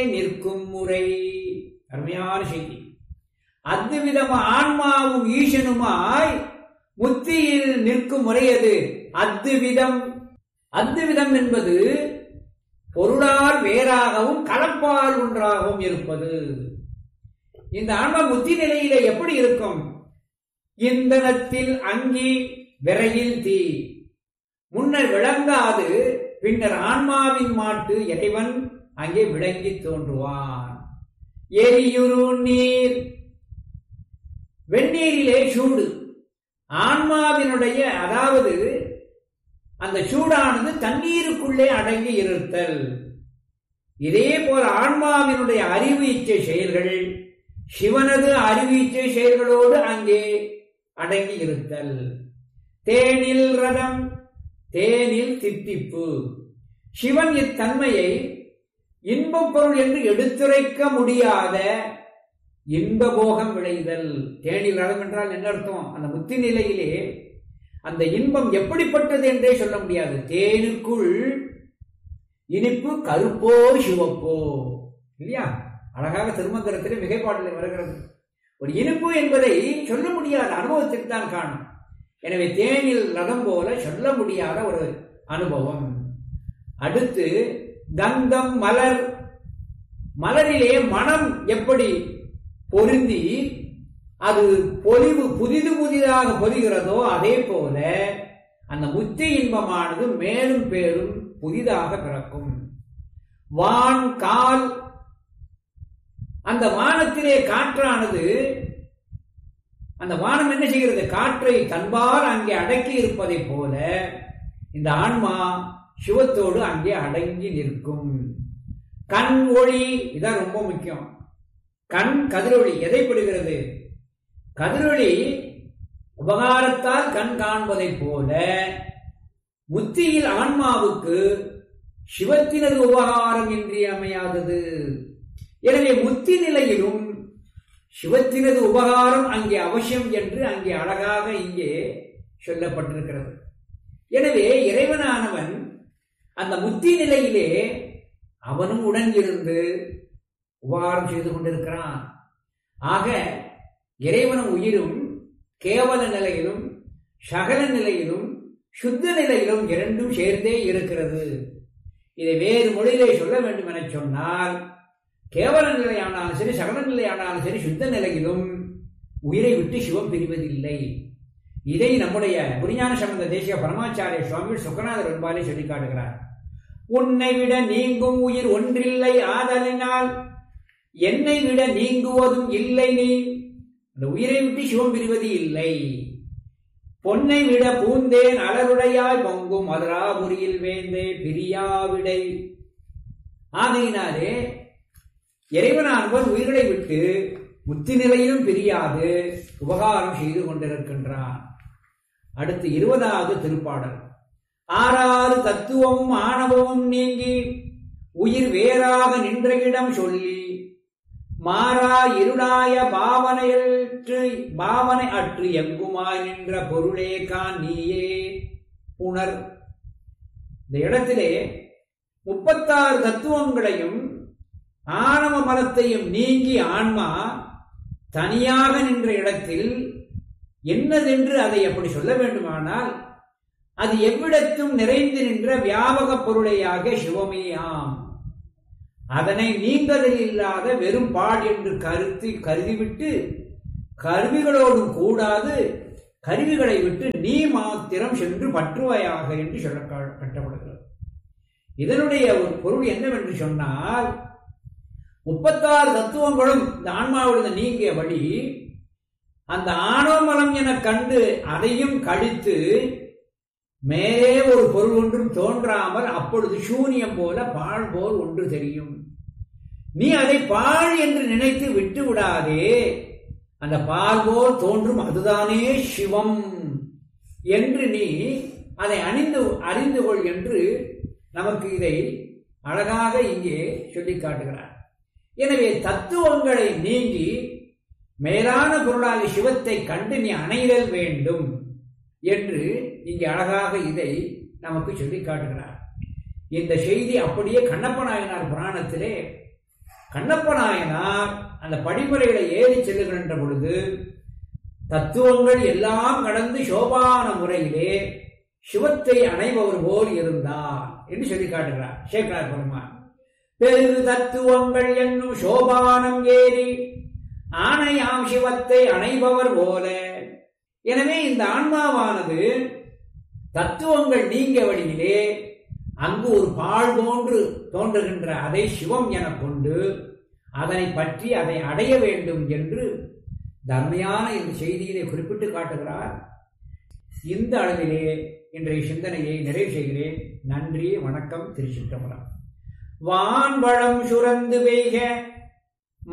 நிற்கும் முறை அருமையான செய்தி அத்விதம் ஆன்மாவும் ஈசனுமாய் முத்தியில் நிற்கும் முறையது அத்விதம் அத்விதம் என்பது பொருளால் வேறாகவும் கலப்பால் ஒன்றாகவும் இருப்பது இந்த ஆன்மா முத்தி நிலையில எப்படி இருக்கும் இந்தனத்தில் அங்கி விரையில் தீ முன்னர் விளங்காது பின்னர் ஆன்மாவின் மாட்டு இறைவன் அங்கே விளங்கி தோன்றுவான் எரியுரு நீர் வெந்நீரிலே சூடு ஆன்மாவினுடைய அதாவது அந்த சூடானது தண்ணீருக்குள்ளே அடங்கி இருத்தல் இதே போல ஆன்மாவினுடைய அறிவு இச்சை செயல்கள் சிவனது அறிவு இச்சை செயல்களோடு அங்கே அடங்கி இருத்தல் தேனில் ரதம் தேனில் தித்திப்பு சிவன் இத்தன்மையை இன்பப் பொருள் என்று எடுத்துரைக்க முடியாத இன்ப போகம் விளைதல் தேனில் ரதம் என்றால் என்ன அர்த்தம் அந்த முத்தி நிலையிலே அந்த இன்பம் எப்படிப்பட்டது என்றே சொல்ல முடியாது தேனுக்குள் இனிப்பு கருப்போ சிவப்போ இல்லையா அழகாக திருமந்திரத்திலே மிகைப்பாட்டில் வருகிறது ஒரு இனிப்பு என்பதை சொல்ல முடியாத அனுபவத்திற்கு தான் காணும் எனவே தேனில் ரதம் போல சொல்ல முடியாத ஒரு அனுபவம் அடுத்து கந்தம் மலர் மலரிலே மனம் எப்படி பொருந்தி அது பொலிவு புதிது புதிதாக பொரிகிறதோ அதே போல அந்த முத்தி இன்பமானது மேலும் பேரும் புதிதாக பிறக்கும் வான் கால் அந்த வானத்திலே காற்றானது அந்த வானம் என்ன செய்கிறது காற்றை தன்பால் அங்கே அடக்கி இருப்பதை போல இந்த ஆன்மா சிவத்தோடு அங்கே அடங்கி நிற்கும் கண் ஒளி இதான் ரொம்ப முக்கியம் கண் கதிரொளி எதை பெறுகிறது கதிரொளி உபகாரத்தால் கண் காண்பதைப் போல முத்தியில் ஆன்மாவுக்கு சிவத்தினது உபகாரம் இன்றியமையாதது எனவே முத்தி நிலையிலும் சிவத்தினது உபகாரம் அங்கே அவசியம் என்று அங்கே அழகாக இங்கே சொல்லப்பட்டிருக்கிறது எனவே இறைவனானவன் அந்த முத்தி நிலையிலே அவனும் உடன் இருந்து உபகாரம் செய்து கொண்டிருக்கிறான் ஆக இறைவனும் உயிரும் கேவல நிலையிலும் சகல நிலையிலும் சுத்த நிலையிலும் இரண்டும் சேர்ந்தே இருக்கிறது இதை வேறு மொழியிலே சொல்ல வேண்டும் என சொன்னால் கேவல நிலையானாலும் சரி சகல நிலையானாலும் சரி சுத்த நிலையிலும் உயிரை விட்டு சிவம் பிரிவதில்லை இதை நம்முடைய புரிஞான சம்பந்த தேசிய பரமாச்சாரிய சுவாமி சுக்கநாதர் என்பாலே சொல்லி காட்டுகிறார் உன்னை விட நீங்கும் உயிர் ஒன்றில்லை ஆதலினால் என்னை விட நீங்குவதும் இல்லை நீ அந்த உயிரை விட்டு சிவம் பிரிவது இல்லை பொன்னை விட பூந்தேன் அலருடையாய் பொங்கும் மதுராபுரியில் வேந்தே பிரியாவிடை ஆகையினாலே இறைவனானவன் உயிர்களை விட்டு முத்தி நிலையிலும் பிரியாது உபகாரம் செய்து கொண்டிருக்கின்றான் அடுத்து இருபதாவது திருப்பாடல் ஆறாறு தத்துவமும் ஆணவமும் நீங்கி உயிர் வேறாக நின்ற இடம் சொல்லி மாறா இருளாய பாவனையற்று பாவனை அற்று எங்குமாய் நின்ற பொருளே கான் நீயே உணர் இந்த இடத்திலே முப்பத்தாறு தத்துவங்களையும் ஆணவ மலத்தையும் நீங்கி ஆன்மா தனியாக நின்ற இடத்தில் என்னதென்று அதை அப்படி சொல்ல வேண்டுமானால் அது எவ்விடத்தும் நிறைந்து நின்ற வியாபக பொருளையாக சிவமேயாம் அதனை நீங்கதில் இல்லாத வெறும் பாட் என்று கருத்தி கருதிவிட்டு கருவிகளோடும் கூடாது கருவிகளை விட்டு நீ மாத்திரம் சென்று பற்றுவாயாக என்று சொல்ல கட்டப்படுகிறது இதனுடைய ஒரு பொருள் என்னவென்று சொன்னால் முப்பத்தாறு தத்துவங்களும் இந்த ஆன்மாவிலிருந்து நீங்கிய வழி அந்த ஆணவமலம் என கண்டு அதையும் கழித்து மேலே ஒரு பொருள் ஒன்றும் தோன்றாமல் அப்பொழுது சூனியம் போல பாழ் போல் ஒன்று தெரியும் நீ அதை பாழ் என்று நினைத்து விட்டு விடாதே அந்த பால் போல் தோன்றும் அதுதானே சிவம் என்று நீ அதை அணிந்து அறிந்து கொள் என்று நமக்கு இதை அழகாக இங்கே சொல்லி காட்டுகிறார் எனவே தத்துவங்களை நீங்கி மேலான பொருளாக சிவத்தை கண்டு நீ அணைதல் வேண்டும் என்று இங்கே அழகாக இதை நமக்கு சொல்லி காட்டுகிறார் இந்த செய்தி அப்படியே கண்ணப்ப நாயனார் புராணத்திலே கண்ணப்ப நாயனார் அந்த படிமுறைகளை ஏறி செல்லுகின்ற பொழுது தத்துவங்கள் எல்லாம் கடந்து சோபான முறையிலே சிவத்தை அணைபவர் போல் இருந்தார் என்று சொல்லி காட்டுகிறார் சேக்கரார் பெருமான் பெரு தத்துவங்கள் என்னும் சோபானம் ஏறி ஆணையாம் சிவத்தை அணைபவர் போல எனவே இந்த ஆன்மாவானது தத்துவங்கள் நீங்க வழியிலே அங்கு ஒரு பால் போன்று தோன்றுகின்ற அதை சிவம் எனக் கொண்டு அதனை பற்றி அதை அடைய வேண்டும் என்று தர்மையான இந்த செய்தியிலே குறிப்பிட்டு காட்டுகிறார் இந்த அளவிலே இன்றைய சிந்தனையை நிறைவு செய்கிறேன் நன்றி வணக்கம் திருச்சிற்றம்பலம் வான்பழம் சுரந்து பெய்க